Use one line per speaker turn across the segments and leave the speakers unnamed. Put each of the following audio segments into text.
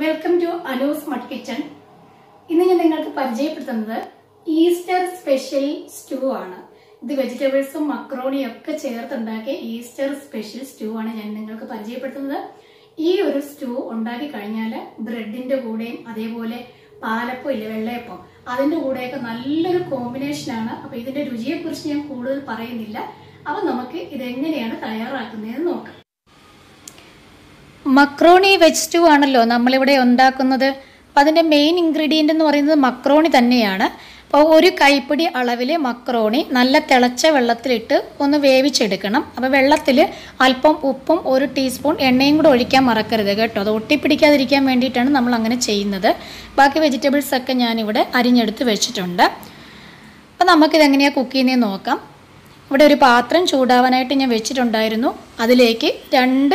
welcome to Anu's mud kitchen ഇന്ന് ഞാൻ നിങ്ങൾക്ക് പരിചയപ്പെടുത്തുന്നത് ഈസ്റ്റർ സ്പെഷ്യൽ സ്റ്റൂ ആണ് ഇത് വെജിറ്റബിൾസും മക്രോണിയും ഒക്കെ ചേർത്തുണ്ടാക്കിയ ഈസ്റ്റർ സ്പെഷ്യൽ സ്റ്റൂ ആണ് ഞാൻ നിങ്ങൾക്ക് പരിചയപ്പെടുത്തുന്നത് ഈ ഒരു സ്റ്റൂ ഉണ്ടാക്കി കഴിഞ്ഞാൽ ബ്രെഡിന്റെ കൂടെയും അതേപോലെ പാലപ്പം ഇല്ല വെള്ളയപ്പം അതിന്റെ കൂടെയൊക്കെ നല്ലൊരു കോമ്പിനേഷൻ ആണ് അപ്പൊ ഇതിന്റെ രുചിയെ കുറിച്ച് ഞാൻ കൂടുതൽ പറയുന്നില്ല അപ്പൊ നമുക്ക് ഇതെങ്ങനെയാണ് തയ്യാറാക്കുന്നതെന്ന് നോക്കാം മക്രോണി വെജ് സ്റ്റൂ ആണല്ലോ നമ്മളിവിടെ ഉണ്ടാക്കുന്നത് അപ്പം അതിൻ്റെ മെയിൻ ഇൻഗ്രീഡിയൻ്റ് എന്ന് പറയുന്നത് മക്രോണി തന്നെയാണ് അപ്പോൾ ഒരു കൈപ്പിടി അളവിൽ മക്രോണി നല്ല തിളച്ച വെള്ളത്തിലിട്ട് ഒന്ന് വേവിച്ചെടുക്കണം അപ്പോൾ വെള്ളത്തിൽ അല്പം ഉപ്പും ഒരു ടീസ്പൂൺ എണ്ണയും കൂടെ ഒഴിക്കാൻ മറക്കരുത് കേട്ടോ അത് ഒട്ടിപ്പിടിക്കാതിരിക്കാൻ വേണ്ടിയിട്ടാണ് നമ്മൾ അങ്ങനെ ചെയ്യുന്നത് ബാക്കി വെജിറ്റബിൾസ് ഒക്കെ ഞാനിവിടെ അരിഞ്ഞെടുത്ത് വെച്ചിട്ടുണ്ട് അപ്പോൾ നമുക്കിതെങ്ങനെയാണ് കുക്ക് ചെയ്യുന്നതെന്ന് നോക്കാം ഇവിടെ ഒരു പാത്രം ചൂടാവാനായിട്ട് ഞാൻ വെച്ചിട്ടുണ്ടായിരുന്നു അതിലേക്ക് രണ്ട്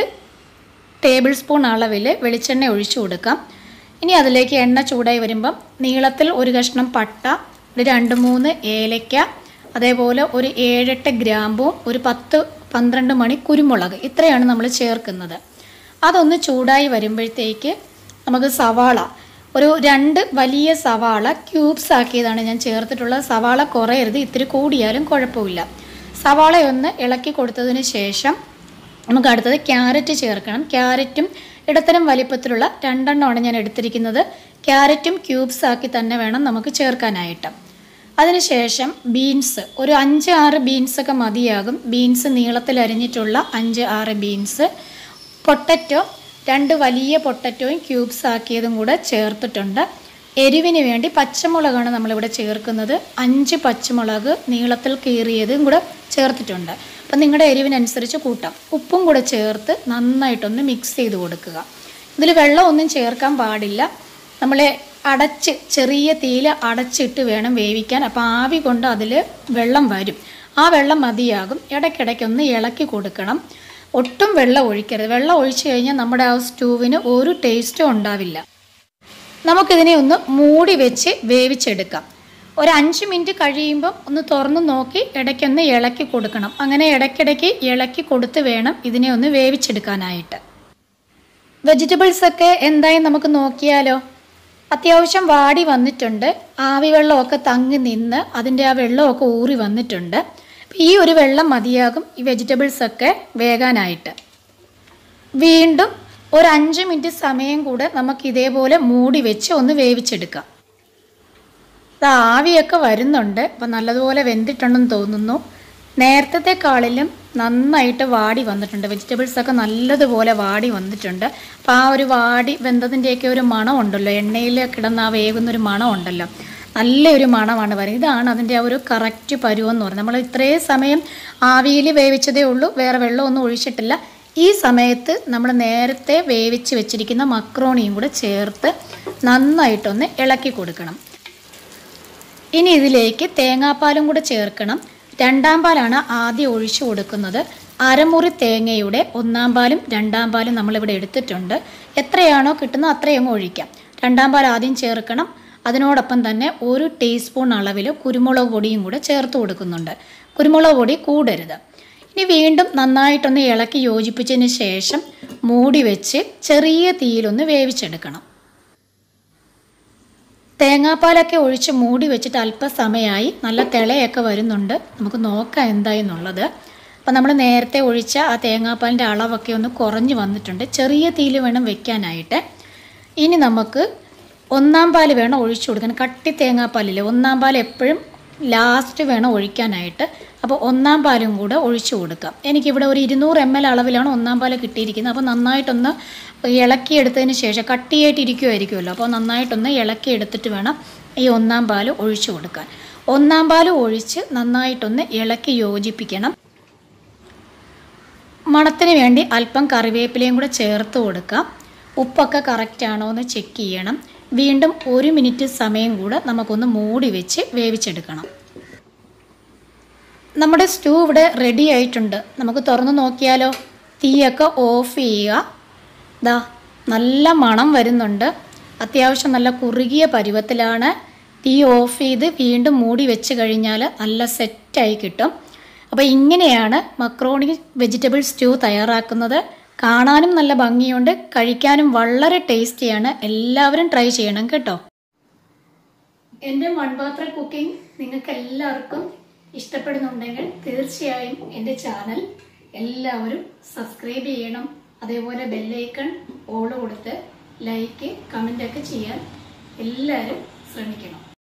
ടേബിൾ സ്പൂൺ അളവിൽ വെളിച്ചെണ്ണ ഒഴിച്ചു കൊടുക്കാം ഇനി അതിലേക്ക് എണ്ണ ചൂടായി വരുമ്പം നീളത്തിൽ ഒരു കഷ്ണം പട്ട ഒരു രണ്ട് മൂന്ന് ഏലയ്ക്ക അതേപോലെ ഒരു ഏഴെട്ട് ഗ്രാമ്പും ഒരു പത്ത് പന്ത്രണ്ട് മണി കുരുമുളക് ഇത്രയാണ് നമ്മൾ ചേർക്കുന്നത് അതൊന്ന് ചൂടായി വരുമ്പോഴത്തേക്ക് നമുക്ക് സവാള ഒരു രണ്ട് വലിയ സവാള ക്യൂബ്സ് ആക്കിയതാണ് ഞാൻ ചേർത്തിട്ടുള്ളത് സവാള കുറയരുത് ഇത്തിരി കൂടിയാലും കുഴപ്പമില്ല സവാളയൊന്ന് ഇളക്കി കൊടുത്തതിന് ശേഷം നമുക്ക് അടുത്തത് ക്യാരറ്റ് ചേർക്കണം ക്യാരറ്റും ഇടത്തരം വലിപ്പത്തിലുള്ള രണ്ടെണ്ണമാണ് ഞാൻ എടുത്തിരിക്കുന്നത് ക്യാരറ്റും ക്യൂബ്സ് ആക്കി തന്നെ വേണം നമുക്ക് ചേർക്കാനായിട്ട് അതിനുശേഷം ബീൻസ് ഒരു അഞ്ച് ആറ് ബീൻസൊക്കെ മതിയാകും ബീൻസ് നീളത്തിൽ അരിഞ്ഞിട്ടുള്ള അഞ്ച് ആറ് ബീൻസ് പൊട്ടറ്റോ രണ്ട് വലിയ പൊട്ടറ്റോയും ക്യൂബ്സ് ആക്കിയതും കൂടെ ചേർത്തിട്ടുണ്ട് എരിവിന് വേണ്ടി പച്ചമുളകാണ് നമ്മളിവിടെ ചേർക്കുന്നത് അഞ്ച് പച്ചമുളക് നീളത്തിൽ കീറിയതും കൂടെ ചേർത്തിട്ടുണ്ട് അപ്പം നിങ്ങളുടെ എരിവിനനുസരിച്ച് കൂട്ടാം ഉപ്പും കൂടെ ചേർത്ത് നന്നായിട്ടൊന്ന് മിക്സ് ചെയ്ത് കൊടുക്കുക ഇതിൽ വെള്ളമൊന്നും ചേർക്കാൻ പാടില്ല നമ്മൾ അടച്ച് ചെറിയ തീയിൽ അടച്ചിട്ട് വേണം വേവിക്കാൻ അപ്പോൾ ആവി കൊണ്ട് അതിൽ വെള്ളം വരും ആ വെള്ളം മതിയാകും ഇടയ്ക്കിടയ്ക്കൊന്ന് ഇളക്കി കൊടുക്കണം ഒട്ടും വെള്ളം ഒഴിക്കരുത് വെള്ളം ഒഴിച്ചു കഴിഞ്ഞാൽ നമ്മുടെ ആ സ്റ്റൂവിന് ഒരു ടേസ്റ്റും ഉണ്ടാവില്ല നമുക്കിതിനെ ഒന്ന് മൂടി വെച്ച് വേവിച്ചെടുക്കാം ഒരു അഞ്ച് മിനിറ്റ് കഴിയുമ്പം ഒന്ന് തുറന്ന് നോക്കി ഇടയ്ക്കൊന്ന് ഇളക്കി കൊടുക്കണം അങ്ങനെ ഇടയ്ക്കിടയ്ക്ക് ഇളക്കി കൊടുത്ത് വേണം ഇതിനെ ഒന്ന് വേവിച്ചെടുക്കാനായിട്ട് വെജിറ്റബിൾസ് ഒക്കെ എന്തായി നമുക്ക് നോക്കിയാലോ അത്യാവശ്യം വാടി വന്നിട്ടുണ്ട് ആവി വെള്ളമൊക്കെ തങ്ങി നിന്ന് അതിൻ്റെ ആ വെള്ളമൊക്കെ ഊറി വന്നിട്ടുണ്ട് ഈ ഒരു വെള്ളം മതിയാകും ഈ വെജിറ്റബിൾസ് ഒക്കെ വേകാനായിട്ട് വീണ്ടും ഒരു അഞ്ച് മിനിറ്റ് സമയം കൂടെ നമുക്ക് ഇതേപോലെ മൂടി വെച്ച് ഒന്ന് വേവിച്ചെടുക്കാം ഇത് ആവിയൊക്കെ വരുന്നുണ്ട് അപ്പം നല്ലതുപോലെ വെന്തിട്ടുണ്ടെന്ന് തോന്നുന്നു നേരത്തെക്കാളിലും നന്നായിട്ട് വാടി വന്നിട്ടുണ്ട് വെജിറ്റബിൾസ് ഒക്കെ നല്ലതുപോലെ വാടി വന്നിട്ടുണ്ട് അപ്പോൾ ആ ഒരു വാടി വെന്തതിൻ്റെയൊക്കെ ഒരു മണം ഉണ്ടല്ലോ എണ്ണയിൽ കിടന്ന് ആ വേകുന്നൊരു മണം ഉണ്ടല്ലോ നല്ലൊരു മണമാണ് വരുന്നത് ഇതാണ് അതിൻ്റെ ആ ഒരു കറക്റ്റ് പരുവെന്ന് പറയുന്നത് നമ്മൾ ഇത്രയും സമയം ആവിയിൽ വേവിച്ചതേ ഉള്ളൂ വേറെ വെള്ളമൊന്നും ഒഴിച്ചിട്ടില്ല ഈ സമയത്ത് നമ്മൾ നേരത്തെ വേവിച്ച് വെച്ചിരിക്കുന്ന മക്രോണിയും കൂടെ ചേർത്ത് നന്നായിട്ടൊന്ന് ഇളക്കി കൊടുക്കണം ഇനി ഇതിലേക്ക് തേങ്ങാപ്പാലും കൂടെ ചേർക്കണം രണ്ടാം പാലാണ് ആദ്യം ഒഴിച്ചു കൊടുക്കുന്നത് അരമുറി തേങ്ങയുടെ ഒന്നാം പാലും രണ്ടാം പാലും നമ്മളിവിടെ എടുത്തിട്ടുണ്ട് എത്രയാണോ കിട്ടുന്നത് അത്രയും അങ്ങ് ഒഴിക്കാം രണ്ടാം പാൽ ആദ്യം ചേർക്കണം അതിനോടൊപ്പം തന്നെ ഒരു ടീസ്പൂൺ അളവിൽ കുരുമുളക് പൊടിയും കൂടെ ചേർത്ത് കൊടുക്കുന്നുണ്ട് കുരുമുളക് പൊടി കൂടരുത് ഇനി വീണ്ടും നന്നായിട്ടൊന്ന് ഇളക്കി യോജിപ്പിച്ചതിന് ശേഷം മൂടി വെച്ച് ചെറിയ തീയിലൊന്ന് വേവിച്ചെടുക്കണം തേങ്ങാപ്പാലൊക്കെ ഒഴിച്ച് മൂടി വെച്ചിട്ട് അല്പസമയമായി നല്ല തിളയൊക്കെ വരുന്നുണ്ട് നമുക്ക് നോക്കാം എന്തായി എന്നുള്ളത് അപ്പം നമ്മൾ നേരത്തെ ഒഴിച്ച ആ തേങ്ങാപ്പാലിൻ്റെ അളവൊക്കെ ഒന്ന് കുറഞ്ഞു വന്നിട്ടുണ്ട് ചെറിയ തീയിൽ വേണം വെക്കാനായിട്ട് ഇനി നമുക്ക് ഒന്നാം പാൽ വേണം ഒഴിച്ചു കൊടുക്കാൻ കട്ടി തേങ്ങാപ്പാലില്ലേ ഒന്നാം പാൽ എപ്പോഴും ലാസ്റ്റ് വേണം ഒഴിക്കാനായിട്ട് അപ്പോൾ ഒന്നാം പാലും കൂടെ ഒഴിച്ചു കൊടുക്കാം എനിക്കിവിടെ ഒരു ഇരുന്നൂറ് എം എൽ അളവിലാണ് ഒന്നാം പാൽ കിട്ടിയിരിക്കുന്നത് അപ്പോൾ നന്നായിട്ടൊന്ന് ഇളക്കിയെടുത്തതിന് ശേഷം കട്ടിയായിട്ട് ഇരിക്കുമായിരിക്കുമല്ലോ അപ്പോൾ നന്നായിട്ടൊന്ന് ഇളക്കിയെടുത്തിട്ട് വേണം ഈ ഒന്നാം പാൽ ഒഴിച്ചു കൊടുക്കാൻ ഒന്നാം പാൽ ഒഴിച്ച് നന്നായിട്ടൊന്ന് ഇളക്കി യോജിപ്പിക്കണം മണത്തിന് വേണ്ടി അല്പം കറിവേപ്പിലയും കൂടെ ചേർത്ത് കൊടുക്കാം ഉപ്പൊക്കെ കറക്റ്റ് ആണോ എന്ന് ചെക്ക് ചെയ്യണം വീണ്ടും ഒരു മിനിറ്റ് സമയം കൂടെ നമുക്കൊന്ന് മൂടി വെച്ച് വേവിച്ചെടുക്കണം നമ്മുടെ സ്റ്റൂ ഇവിടെ റെഡി ആയിട്ടുണ്ട് നമുക്ക് തുറന്ന് നോക്കിയാലോ തീയൊക്കെ ഓഫ് ചെയ്യുക ദാ നല്ല മണം വരുന്നുണ്ട് അത്യാവശ്യം നല്ല കുറുകിയ പരുവത്തിലാണ് തീ ഓഫ് ചെയ്ത് വീണ്ടും മൂടി വെച്ച് കഴിഞ്ഞാൽ നല്ല സെറ്റായി കിട്ടും അപ്പോൾ ഇങ്ങനെയാണ് മക്രോണി വെജിറ്റബിൾ സ്റ്റൂ തയ്യാറാക്കുന്നത് കാണാനും നല്ല ഭംഗിയുണ്ട് കഴിക്കാനും വളരെ ടേസ്റ്റിയാണ് എല്ലാവരും ട്രൈ ചെയ്യണം കേട്ടോ എൻ്റെ മൺപാത്ര കുക്കിംഗ് നിങ്ങൾക്ക് എല്ലാവർക്കും ഇഷ്ടപ്പെടുന്നുണ്ടെങ്കിൽ തീർച്ചയായും എൻ്റെ ചാനൽ എല്ലാവരും സബ്സ്ക്രൈബ് ചെയ്യണം അതേപോലെ ബെല്ലൈക്കൺ ഓൾ കൊടുത്ത് ലൈക്ക് കമൻ്റ് ഒക്കെ ചെയ്യാൻ എല്ലാവരും ശ്രമിക്കണം